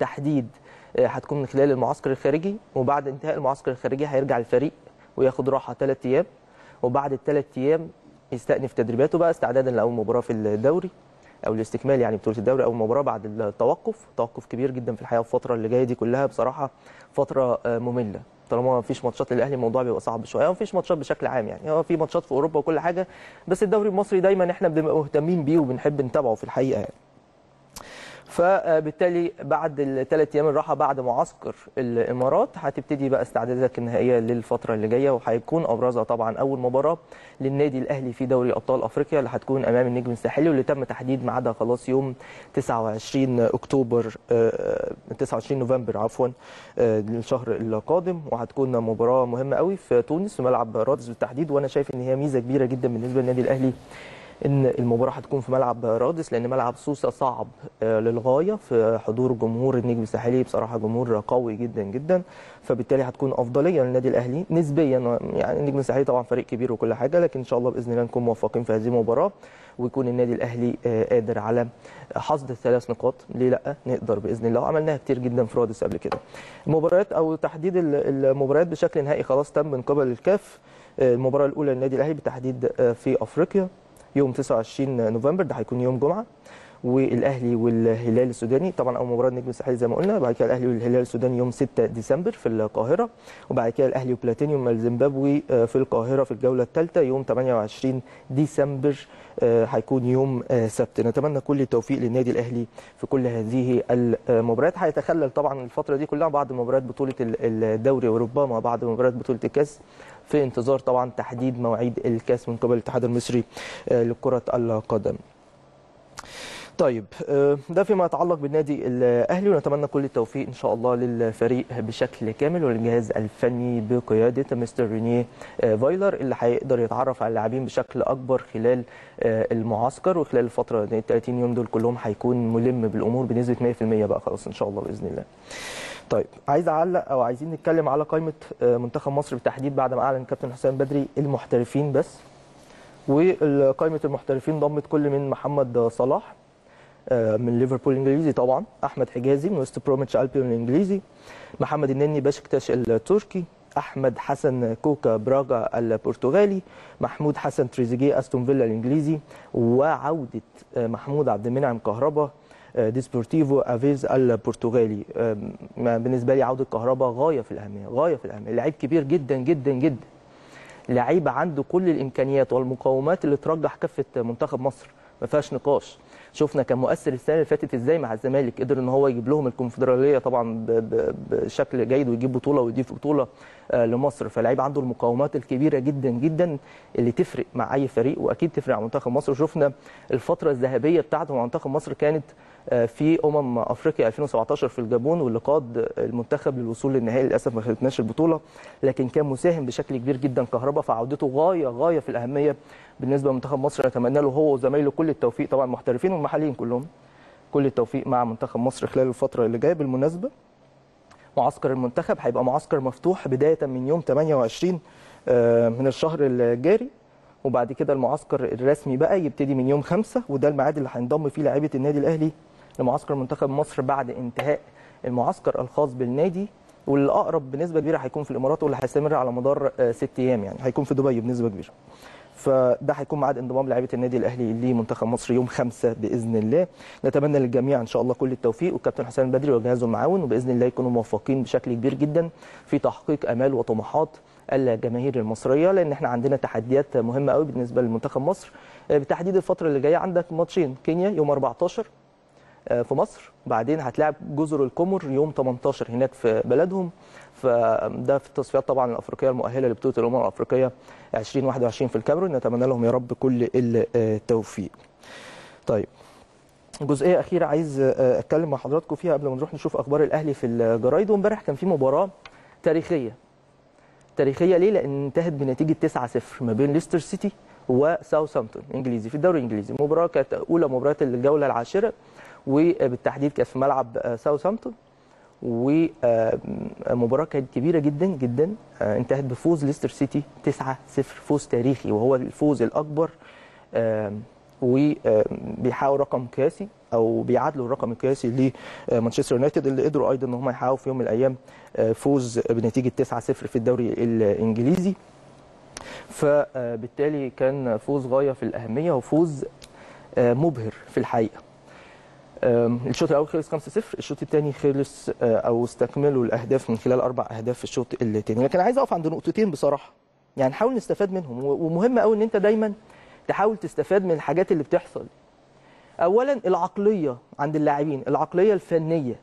تحديد آه، هتكون من خلال المعسكر الخارجي وبعد انتهاء المعسكر الخارجي هيرجع الفريق وياخد راحه ثلاث ايام وبعد الثلاث ايام يستأنف تدريباته بقى استعدادا لاول مباراه في الدوري او الاستكمال يعني بطوله الدوري اول مباراه بعد التوقف توقف كبير جدا في الحقيقه الفتره اللي جايه دي كلها بصراحه فتره آه، ممله طالما ما فيش ماتشات للاهلي الموضوع بيبقى صعب شويه ما فيش ماتشات بشكل عام يعني هو في ماتشات في اوروبا وكل حاجه بس الدوري المصري دايما احنا بنبقى مهتمين بيه وبنحب نتابعه في الحقيقه يعني. فبالتالي بعد الثلاث ايام الراحه بعد معسكر الامارات هتبتدي بقى استعداداتك النهائيه للفتره اللي جايه وهيكون ابرزها طبعا اول مباراه للنادي الاهلي في دوري ابطال افريقيا اللي هتكون امام النجم الساحلي واللي تم تحديد ميعادها خلاص يوم 29 اكتوبر آه، 29 نوفمبر عفوا آه، للشهر القادم وهتكون مباراه مهمه قوي في تونس في ملعب رادس بالتحديد وانا شايف ان هي ميزه كبيره جدا بالنسبه للنادي الاهلي ان المباراه هتكون في ملعب رادس لان ملعب سوسه صعب آه، للغايه في حضور جمهور النجم الساحلي بصراحه جمهور قوي جدا جدا فبالتالي هتكون افضليه للنادي الاهلي نسبيا يعني النجم الساحلي طبعا فريق كبير وكل حاجه لكن ان شاء الله باذن الله نكون موفقين في هذه المباراه ويكون النادي الاهلي آه، قادر على حصد الثلاث نقاط ليه لا نقدر باذن الله وعملناها كتير جدا في رادس قبل كده المباريات او تحديد ال- المباريات بشكل نهائي خلاص تم من قبل الكاف آه، المباراه الاولى للنادي الاهلي بالتحديد آه، في افريقيا يوم 29 نوفمبر ده هيكون يوم جمعه والاهلي والهلال السوداني طبعا اول مباراه النجم الساحلي زي ما قلنا بعد كده الاهلي والهلال السوداني يوم 6 ديسمبر في القاهره وبعد كده الاهلي وبلاتينيوم الزيمبابوي آه، في القاهره في الجوله الثالثه يوم 28 ديسمبر آه، هيكون يوم آه، سبت نتمنى كل التوفيق للنادي الاهلي في كل هذه المباريات هيتخلل طبعا الفتره دي كلها بعد مباريات بطوله ال- الدوري وربما بعد مباريات بطوله الكاس في انتظار طبعا تحديد مواعيد الكاس من قبل الاتحاد المصري آه، لكره القدم طيب آه، ده فيما يتعلق بالنادي الاهلي ونتمنى كل التوفيق ان شاء الله للفريق بشكل كامل والجهاز الفني بقياده مستر رينيه آه، فايلر اللي هيقدر يتعرف على اللاعبين بشكل اكبر خلال آه، المعسكر وخلال الفتره دي 30 يوم دول كلهم هيكون ملم بالامور بنسبه 100% بقى خلاص ان شاء الله باذن الله. طيب عايز اعلق او عايزين نتكلم على قائمه آه، منتخب مصر بالتحديد بعد ما اعلن كابتن حسام بدري المحترفين بس وقائمه المحترفين ضمت كل من محمد صلاح آه، من ليفربول الانجليزي طبعا احمد حجازي من وست بروميتش البيون الانجليزي محمد النني بشكتاش التركي احمد حسن كوكا براغا البرتغالي محمود حسن تريزيجيه استون فيلا الانجليزي وعوده آه، محمود عبد المنعم كهربا آه، ديسبورتيفو افيز البرتغالي آم، ما بالنسبه لي عوده كهربا غايه في الاهميه غايه في الاهميه لعيب كبير جدا جدا جدا لعيب عنده كل الامكانيات والمقومات اللي ترجح كفه منتخب مصر ما فيهاش نقاش شفنا كان مؤثر السنه اللي فاتت ازاي مع الزمالك قدر ان هو يجيب لهم الكونفدراليه طبعا ب- ب- بشكل جيد ويجيب بطوله ويضيف بطوله آه، لمصر فلعيب عنده المقومات الكبيره جدا جدا اللي تفرق مع اي فريق واكيد تفرق مع منتخب مصر وشفنا الفتره الذهبيه بتاعته مع منتخب مصر كانت آه، في امم افريقيا 2017 في الجابون واللي قاد المنتخب للوصول للنهائي للاسف ما خدناش البطوله لكن كان مساهم بشكل كبير جدا كهربا فعودته غايه غايه في الاهميه بالنسبه لمنتخب مصر نتمنى له هو وزمايله كل التوفيق طبعا المحترفين والمحليين كلهم كل التوفيق مع منتخب مصر خلال الفتره اللي جايه بالمناسبه معسكر المنتخب هيبقى معسكر مفتوح بدايه من يوم 28 آه، من الشهر الجاري وبعد كده المعسكر الرسمي بقى يبتدي من يوم 5 وده الميعاد اللي هينضم فيه لاعيبه النادي الاهلي لمعسكر منتخب مصر بعد انتهاء المعسكر الخاص بالنادي والاقرب بنسبه كبيره هيكون في الامارات واللي هيستمر على مدار آه، ست ايام يعني هيكون في دبي بنسبه كبيره فده هيكون ميعاد انضمام لاعيبه النادي الاهلي لمنتخب مصر يوم 5 باذن الله نتمنى للجميع ان شاء الله كل التوفيق والكابتن حسام البدري وجهازه المعاون وباذن الله يكونوا موفقين بشكل كبير جدا في تحقيق امال وطموحات الجماهير المصريه لان احنا عندنا تحديات مهمه قوي بالنسبه لمنتخب مصر آه، بالتحديد الفتره اللي جايه عندك ماتشين كينيا يوم 14 آه، في مصر بعدين هتلاعب جزر القمر يوم 18 هناك في بلدهم فده في التصفيات طبعا الافريقيه المؤهله لبطوله الامم الافريقيه 2021 في الكاميرون نتمنى لهم يا رب كل التوفيق. طيب جزئيه اخيره عايز آه، اتكلم مع حضراتكم فيها قبل ما نروح نشوف اخبار الاهلي في الجرايد وامبارح كان في مباراه تاريخيه تاريخيه ليه؟ لان انتهت بنتيجه 9-0 ما بين ليستر سيتي وساوثهامبتون انجليزي في الدوري الانجليزي المباراه كانت اولى مباريات الجوله العاشره وبالتحديد كانت في ملعب آه، ساوثهامبتون ومباراه كانت كبيره جدا جدا آه، انتهت بفوز ليستر سيتي 9-0 فوز تاريخي وهو الفوز الاكبر آم، وبيحققوا رقم قياسي او بيعادلوا الرقم القياسي لمانشستر يونايتد اللي قدروا ايضا ان هم يحققوا في يوم من الايام آه، فوز بنتيجه 9-0 في الدوري الانجليزي فبالتالي كان فوز غايه في الاهميه وفوز آه، مبهر في الحقيقه آم، الشوط الاول خلص 5-0 الشوط الثاني خلص آه، او استكملوا الاهداف من خلال اربع اهداف في الشوط الثاني لكن عايز اقف عند نقطتين بصراحه يعني نحاول نستفاد منهم و- ومهم قوي ان انت دايما تحاول تستفاد من الحاجات اللي بتحصل اولا العقليه عند اللاعبين العقليه الفنيه